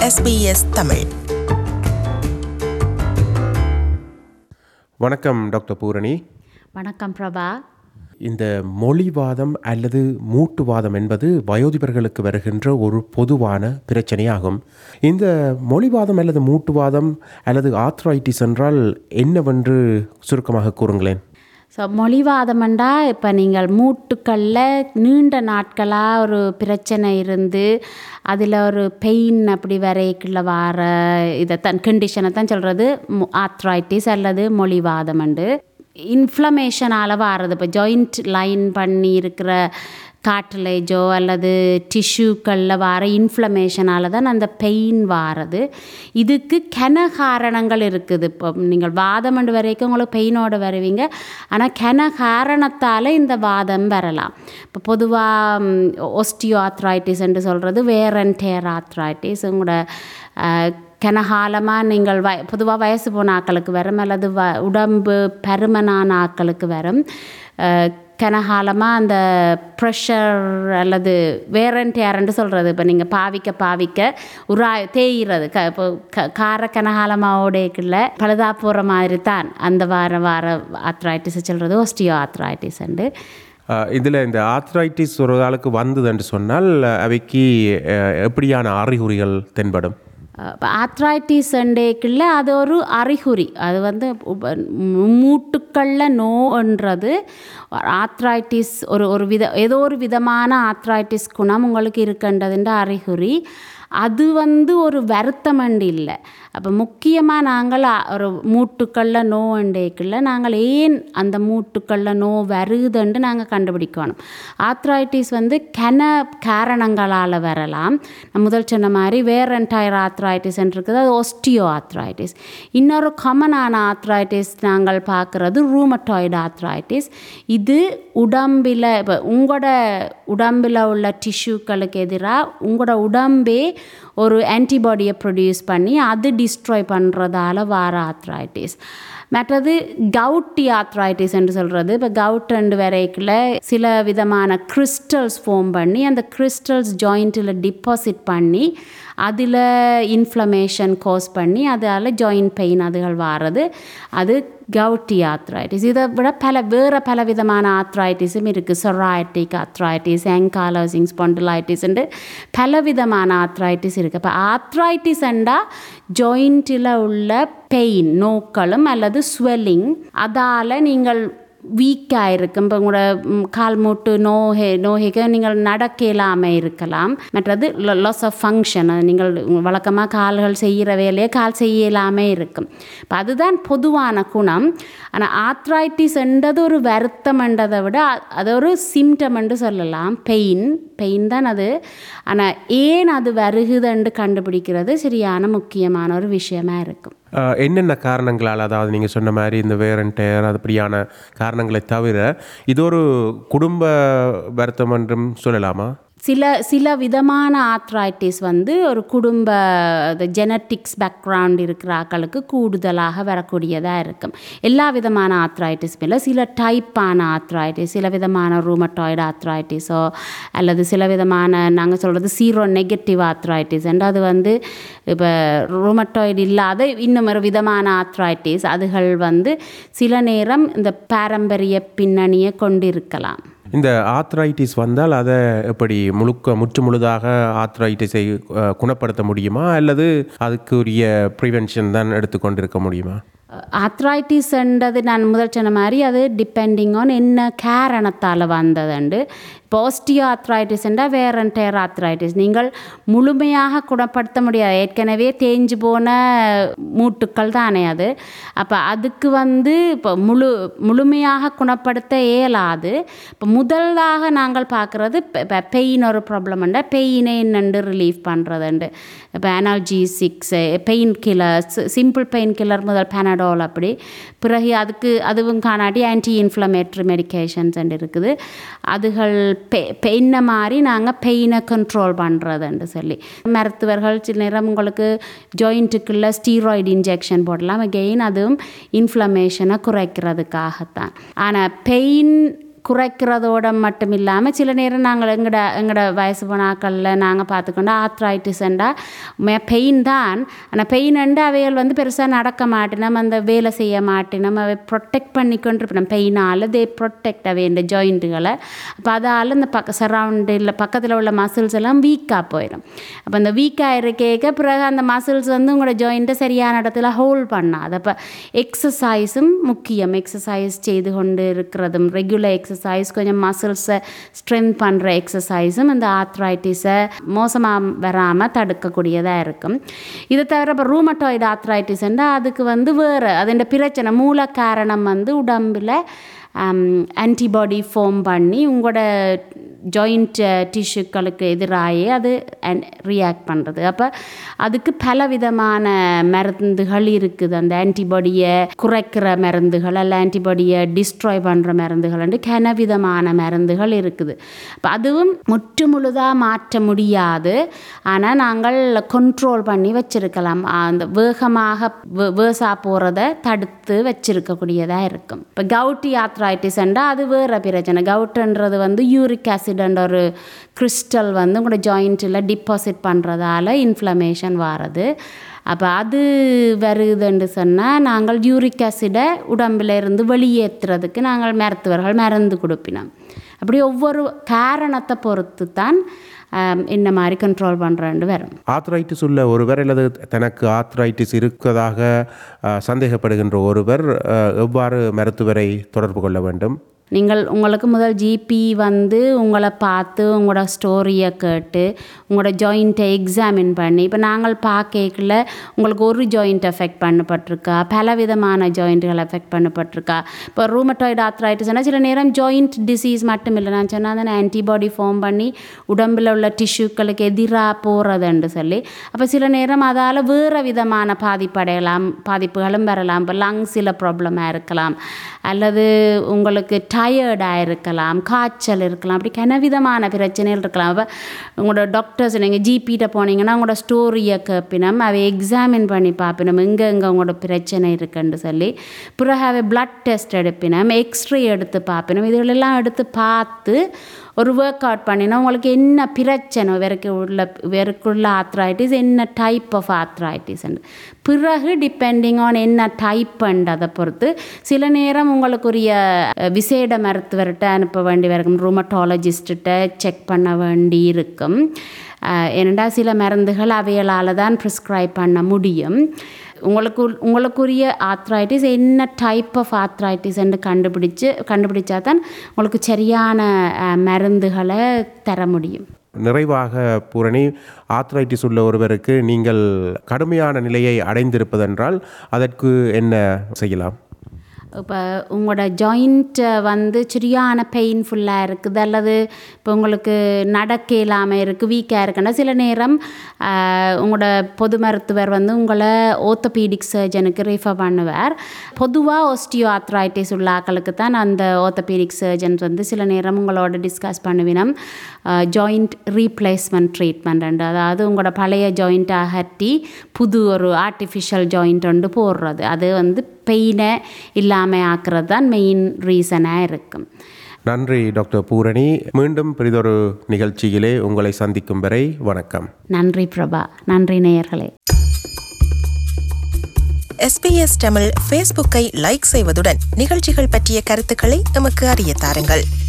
SBS Tamil வணக்கம் doctor Poorani வணக்கம் பிரபா இந்த மொழிவாதம் அல்லது மூட்டுவாதம் என்பது வயோதிபர்களுக்கு வருகின்ற ஒரு பொதுவான பிரச்சனையாகும் இந்த மொழிவாதம் அல்லது மூட்டுவாதம் அல்லது ஆத்ரைட்டிஸ் என்றால் என்னவென்று சுருக்கமாக கூறுங்களேன் ஸோ மொழிவாதம்ண்டா இப்போ நீங்கள் மூட்டுக்களில் நீண்ட நாட்களாக ஒரு பிரச்சனை இருந்து அதில் ஒரு பெயின் அப்படி வரைக்குள்ள வர இதை தான் கண்டிஷனை தான் சொல்கிறது ஆத்ரைட்டிஸ் அல்லது மொழிவாதம்ண்டு இன்ஃப்ளமேஷனால் வாரது இப்போ ஜாயிண்ட் லைன் பண்ணி இருக்கிற காட்லேஜோ அல்லது டிஷ்யூக்களில் வர இன்ஃப்ளமேஷனால் தான் அந்த பெயின் வாரது இதுக்கு கென காரணங்கள் இருக்குது இப்போ நீங்கள் வாதம் அண்டு வரைக்கும் உங்களுக்கு பெயினோட வருவீங்க ஆனால் கென காரணத்தால் இந்த வாதம் வரலாம் இப்போ பொதுவாக ஒஸ்டியோ ஆத்ரைட்டிஸ் என்று சொல்கிறது வேர் அண்ட் டேர் ஆத்ரைட்டிஸ் உங்களோட கனகாலமாக நீங்கள் வய பொதுவாக வயசு போன ஆக்களுக்கு வரும் அல்லது வ உடம்பு பருமனான ஆக்களுக்கு வரும் கனகாலமாக அந்த ப்ரெஷர் அல்லது வேறன்ட்டு யாருன்னு சொல்கிறது இப்போ நீங்கள் பாவிக்க பாவிக்க உரா தேயிறது க இப்போ க கார கனகாலமாவோடேக்குள்ள பழுதா போகிற மாதிரி தான் அந்த வார வார ஆத்ரைட்டிஸ் சொல்கிறது ஒஸ்டியோ ஆத்ரைட்டிஸ்ண்டு இதில் இந்த ஆத்ரைட்டிஸ் ஒரு ஆளுக்கு வந்ததுன்னு சொன்னால் அவைக்கு அஹ், எப்படியான அறிகுறிகள் தென்படும் இப்போ ஆத்ரைட்டிஸ் அண்டேக்குள்ள அது ஒரு அறிகுறி அது வந்து உப- மூட்டுக்களில் நோன்றது ஆத்ரைட்டிஸ் ஒரு ஒரு வித ஏதோ ஒரு விதமான ஆத்ரைட்டிஸ் குணம் உங்களுக்கு இருக்கின்றதுன்ற அறிகுறி அது வந்து ஒரு வருத்தமண்டு இல்லை அப்போ முக்கியமாக நாங்கள் அ- ஒரு மூட்டுக்களில் நோ அண்டேக்குள்ள நாங்கள் ஏன் அந்த மூட்டுக்களில் நோ வருதுன்னு நாங்கள் கண்டுபிடிக்கணும் ஆத்ரைட்டிஸ் வந்து கென காரணங்களால் வரலாம் நான் முதல் சொன்ன மாதிரி வேர் என்டையர் ஆத்ரைட்டிஸ் இருக்குது அது ஒஸ்டியோ ஆத்ரைட்டிஸ் இன்னொரு காமனான ஆத்ரைட்டிஸ் நாங்கள் பார்க்குறது ரூமட்டாய்டு ஆத்ரைட்டிஸ் இது உடம்பில் இப்போ உங்களோட உடம்பில் உள்ள டிஷ்யூக்களுக்கு எதிராக உங்களோட உடம்பே ஒரு ஆன்டிபாடியை ப்ரொடியூஸ் பண்ணி அது டிஸ்ட்ராய் பண்ணுறதால வர ஆத்ரைட்டிஸ் மற்றது கவுட்டி ஆத்ரைட்டிஸ் என்று சொல்கிறது இப்போ கவுட் அண்டு வரைக்குள்ள சில விதமான கிறிஸ்டல்ஸ் ஃபார்ம் பண்ணி அந்த கிறிஸ்டல்ஸ் ஜாயிண்ட்டில் டிபாசிட் பண்ணி அதில் இன்ஃப்ளமேஷன் கோஸ் பண்ணி அதால் ஜாயிண்ட் பெயின் அதுகள் வாரது அது கவுட்டி ஆத்ரைட்டிஸ் இதை விட பல வேறு பல விதமான ஆத்ரைட்டிஸும் இருக்குது சொராய்டிக் ஆத்ரைட்டிஸ் ஆங்காலோசிங் ஸ்பாண்டிலைட்டிஸ்ண்டு பல விதமான ஆத்ரைட்டிஸ் இருக்குது இப்போ ஆத்ரைட்டிஸ் அண்டா ஜாயிண்ட்டில் உள்ள பெயின் நோக்களும் அல்லது ஸ்வெல்லிங் அதால் நீங்கள் வீக்காக இருக்கும் இப்போ உங்களோட ம், கால் மூட்டு நோஹே நோஹிக்கு நீங்கள் நடக்க இல்லாமல் இருக்கலாம் மற்றது லாஸ் ஆஃப் ஃபங்க்ஷன் நீங்கள் வழக்கமாக கால்கள் செய்கிற வேலையை கால் செய்ய இல்லாமல் இருக்கும் இப்போ அதுதான் பொதுவான குணம் ஆனால் ஆத்ரைட்டிஸ் என்றது ஒரு வருத்தம்ன்றதை விட அ- அது ஒரு சிம்டம் என்று சொல்லலாம் பெயின் பெயின் தான் அது ஆனால் ஏன் அது வருகுதுன்னு கண்டுபிடிக்கிறது சரியான முக்கியமான ஒரு விஷயமா இருக்கும் அஹ், என்னென்ன காரணங்களால் அதாவது நீங்கள் சொன்ன மாதிரி இந்த வேர் அண்ட் டயர் அதுபடியான காரணங்களை தவிர இது ஒரு குடும்ப வருத்தம் என்றும் சொல்லலாமா சில சில விதமான ஆத்ரைட்டிஸ் வந்து ஒரு குடும்ப ஜெனட்டிக்ஸ் பேக்ரவுண்ட் இருக்கிற ஆக்களுக்கு கூடுதலாக வரக்கூடியதாக இருக்கும் எல்லா விதமான ஆத்ரைட்டிஸ் இல்லை சில டைப்பான ஆத்ரைட்டிஸ் சில விதமான ரூமட்டாய்டு ஆத்ரைட்டிஸோ அல்லது சில விதமான நாங்கள் சொல்கிறது சீரோ நெகட்டிவ் ஆத்ரைட்டிஸ் அது வந்து இப்போ ரூமட்டாய்டு இல்லாத இன்னும் ஒரு விதமான ஆத்ரைட்டிஸ் அதுகள் வந்து சில நேரம் இந்த பாரம்பரிய பின்னணியை கொண்டிருக்கலாம் இந்த ஆத்ரைட்டிஸ் வந்தால் அதை எப்படி முழுக்க முற்று முழுதாக ஆத்ரைட்டிஸை அஹ், குணப்படுத்த முடியுமா அல்லது அதுக்குரிய ப்ரிவென்ஷன் தான் எடுத்துக்கொண்டிருக்க முடியுமா ஆத்ரைட்டிஸ்ன்றது நான் முதல் சொன்ன மாதிரி அது டிபெண்டிங் ஆன் என்ன காரணத்தால் வந்ததுண்டு இப்போ ஓஸ்டியோ ஆத்ரைட்டிஸ்ன்றா வேறன்டேர் ஆத்ரைட்டிஸ் நீங்கள் முழுமையாக குணப்படுத்த முடியாது ஏற்கனவே தேஞ்சு போன மூட்டுக்கள் தானே அது அப்போ அதுக்கு வந்து இப்போ முழு முழுமையாக குணப்படுத்த இயலாது இப்போ முதலாக நாங்கள் பார்க்குறது இப்போ பெயின் ஒரு ப்ராப்ளம்ண்டா பெயினே என்னண்டு ரிலீஃப் பண்ணுறதுண்டு இப்போ analgesics pain killers simple pain killer முதல் பேனடால் அப்படி பிறகு அதுக்கு அதுவும் காணாட்டி ஆன்டி இன்ஃப்ளமேட்ரி மெடிகேஷன்ஸ் இருக்குது அதுகள் பெ பெயினை மாதிரி நாங்கள் பெயினை கண்ட்ரோல் பண்ணுறதுன்னு சொல்லி மருத்துவர்கள் சில நேரம் உங்களுக்கு ஜாயிண்ட்டுக்குள்ள ஸ்டீராய்டு இன்ஜெக்ஷன் போடலாம் அகெயின் அதுவும் இன்ஃப்ளமேஷனை குறைக்கிறதுக்காகத்தான் ஆனால் பெயின் குறைக்கிறதோட மட்டும் இல்லாமல் சில நேரம் நாங்கள் எங்கட எங்கட வயசு போனாக்களில் நாங்கள் பார்த்துக்கொண்டா ஆத்ரைட்டிஸ்ண்டா பெயின் தான் ஆனால் பெயின்ண்டு அவைகள் வந்து பெருசாக நடக்க மாட்டினோம் அந்த வேலை செய்ய மாட்டினோம் அவை ப்ரொடெக்ட் பண்ணி கொண்டிருப்போம் பெயினால் தே ப்ரொடெக்ட் அவை இந்த ஜாயிண்ட்டுகளை அப்போ அதால் இந்த பக்க சரௌண்டில் பக்கத்தில் உள்ள மசில்ஸ் எல்லாம் வீக்காக போயிடும் அப்போ அந்த வீக்காக இருக்கேக்க பிறகு அந்த மசில்ஸ் வந்து உங்களோட ஜாயிண்ட்டை சரியான இடத்துல ஹோல்ட் பண்ணாது அப்போ எக்ஸசைஸும் முக்கியம் எக்ஸசைஸ் செய்து கொண்டு இருக்கிறதும் ரெகுலர் எக்ஸசைஸ் கொஞ்சம் மசில்ஸை ஸ்ட்ரென்த் பண்ணுற எக்ஸசைஸும் இந்த ஆத்ரைட்டிஸை மோசமாக வராமல் தடுக்கக்கூடியதாக இருக்கும் இதை தவிர இப்போ ரூமட்டாய்டு ஆத்ரைட்டிஸ்ன்றா அதுக்கு வந்து வேறு அதோட பிரச்சனை மூல காரணம் வந்து உடம்பில் ஆன்டிபாடி ஃபார்ம் பண்ணி உங்களோட ஜாயிண்ட் டிஷ்யூக்களுக்கு எதிராகி அது ரியாக்ட் பண்ணுறது அப்போ அதுக்கு பல விதமான மருந்துகள் இருக்குது அந்த ஆன்டிபாடியை குறைக்கிற மருந்துகள் அல்ல ஆன்டிபாடியை டிஸ்ட்ராய் பண்ணுற மருந்துகள் கன விதமான மருந்துகள் இருக்குது அப்போ அதுவும் முற்று முழுதாக மாற்ற முடியாது ஆனால் நாங்கள் கண்ட்ரோல் பண்ணி வச்சிருக்கலாம் அந்த வேகமாக வேசா போகிறத தடுத்து வச்சிருக்கக்கூடியதாக இருக்கும் இப்போ கவுட்டி ஆத்ரைட்டிஸ்ன்றா அது வேறு பிரச்சனை கவுட்டுன்றது வந்து யூரிக் ஆசிட்ன்ற ஒரு கிறிஸ்டல் வந்து உங்களோட ஜாயிண்ட்டில் டிபாசிட் பண்ணுறதால இன்ஃப்ளமேஷன் வாரது அப்போ அது வருதுன்னு சொன்னால் நாங்கள் யூரிக் ஆசிடை உடம்பில் இருந்து வெளியேற்றுறதுக்கு நாங்கள் மருத்துவர்கள் மருந்து கொடுப்பினோம் அப்படி ஒவ்வொரு காரணத்தை பொறுத்து தான் இந்த மாதிரி கண்ட்ரோல் பண்ணுறேன்னு வரும் ஆத்ரைட்டிஸ் உள்ள ஒருவர் அல்லது தனக்கு ஆத்ரைட்டிஸ் இருக்கதாக சந்தேகப்படுகின்ற ஒருவர் எவ்வாறு மருத்துவரை தொடர்பு கொள்ள வேண்டும் நீங்கள் உங்களுக்கு முதல் ஜிபி வந்து உங்களை பார்த்து உங்களோட ஸ்டோரியை கேட்டு உங்களோட ஜாயிண்ட்டை எக்ஸாமின் பண்ணி இப்போ நாங்கள் பார்க்கல உங்களுக்கு ஒரு ஜாயிண்ட் எஃபெக்ட் பண்ணப்பட்டிருக்கா பல விதமான ஜாயிண்ட்டுகள் எஃபெக்ட் பண்ணப்பட்டிருக்கா இப்போ ரூமட்டாய்டு ஆத்ரைட்டிஸ்னால் சில நேரம் ஜாயிண்ட் டிசீஸ் மட்டும் இல்லை நான் சொன்னால் தானே ஆன்டிபாடி ஃபார்ம் பண்ணி உடம்பில் உள்ள டிஷ்யூக்களுக்கு எதிராக போகிறதுன்னு சொல்லி அப்போ சில நேரம் அதால் வேறு விதமான பாதிப்படையலாம் பாதிப்புகளும் வரலாம் இப்போ லங்ஸில் ப்ராப்ளமாக இருக்கலாம் அல்லது உங்களுக்கு டயர்டாக இருக்கலாம் காய்ச்சல் இருக்கலாம் அப்படி கனவிதமான பிரச்சனைகள் இருக்கலாம் அப்போ உங்களோட டாக்டர்ஸ் நீங்கள் ஜிபிகிட்ட போனீங்கன்னா உங்களோட ஸ்டோரியை கேட்பினோம் அவை எக்ஸாமின் பண்ணி பார்ப்பினோம் எங்கே எங்கே உங்களோட பிரச்சனை இருக்குன்னு சொல்லி பிறகு அவை பிளட் டெஸ்ட் எடுப்பினோம் எக்ஸ்ரே எடுத்து பார்ப்பினோம் இதுகளெல்லாம் எடுத்து பார்த்து ஒரு ஒர்க் அவுட் பண்ணினா உங்களுக்கு என்ன பிரச்சனை வேறுக்கு உள்ள வேறுக்குள்ள ஆத்ரைட்டிஸ் என்ன டைப் ஆஃப் ஆத்ரைட்டிஸ் பிறகு டிபெண்டிங் ஆன் என்ன டைப்புன்றதை பொறுத்து சில நேரம் உங்களுக்குரிய விசேட மருத்துவர்கிட்ட அனுப்ப வேண்டி இருக்கும் ரூமட்டாலஜிஸ்ட்டு செக் பண்ண வேண்டி இருக்கும் ஏனெண்டா சில மருந்துகள் அவைகளால் தான் ப்ரிஸ்கிரைப் பண்ண முடியும் உங்களுக்கு உங்களுக்குரிய ஆத்ரைட்டிஸ் என்ன டைப் ஆஃப் ஆத்ரைட்டிஸ் என்று கண்டுபிடிச்சு கண்டுபிடிச்சா தான் உங்களுக்கு சரியான மருந்துகளை தர முடியும் நிறைவாக பூரணி ஆத்ரைட்டிஸ் உள்ள ஒருவருக்கு நீங்கள் கடுமையான நிலையை அடைந்திருப்பதென்றால் அதற்கு என்ன செய்யலாம் இப்போ உங்களோட ஜாயிண்ட்டை வந்து சரியான பெயின்ஃபுல்லாக இருக்குது அல்லது இப்போ உங்களுக்கு நடக்க இல்லாமல் இருக்குது வீக்காக இருக்குன்னா சில நேரம் உங்களோட பொது மருத்துவர் வந்து உங்களை ஓத்தபீடிக் சர்ஜனுக்கு ரிஃபர் பண்ணுவார் பொதுவாக ஓஸ்டியோ ஆத்ரைட்டிஸ் உள்ள ஆக்களுக்கு தான் அந்த ஓத்தபீடிக் சர்ஜன்ஸ் வந்து சில நேரம் உங்களோட டிஸ்கஸ் பண்ணுவினம் ஜாயிண்ட் ரீப்ளேஸ்மெண்ட் ட்ரீட்மெண்ட் அதாவது உங்களோட பழைய ஜாயிண்ட்டை அகற்றி புது ஒரு ஆர்டிஃபிஷியல் ஜாயிண்ட் ஒன்று போடுறது அது வந்து பெயினை இல்லாமல் ஆக்குறது தான் மெயின் ரீசனாக இருக்கும் நன்றி டாக்டர் பூரணி மீண்டும் பெரிதொரு நிகழ்ச்சியிலே உங்களை சந்திக்கும் வரை வணக்கம் நன்றி பிரபா நன்றி நேயர்களே எஸ்பிஎஸ் தமிழ் ஃபேஸ்புக்கை லைக் செய்வதுடன் நிகழ்ச்சிகள் பற்றிய கருத்துக்களை எமக்கு அறிய தாருங்கள்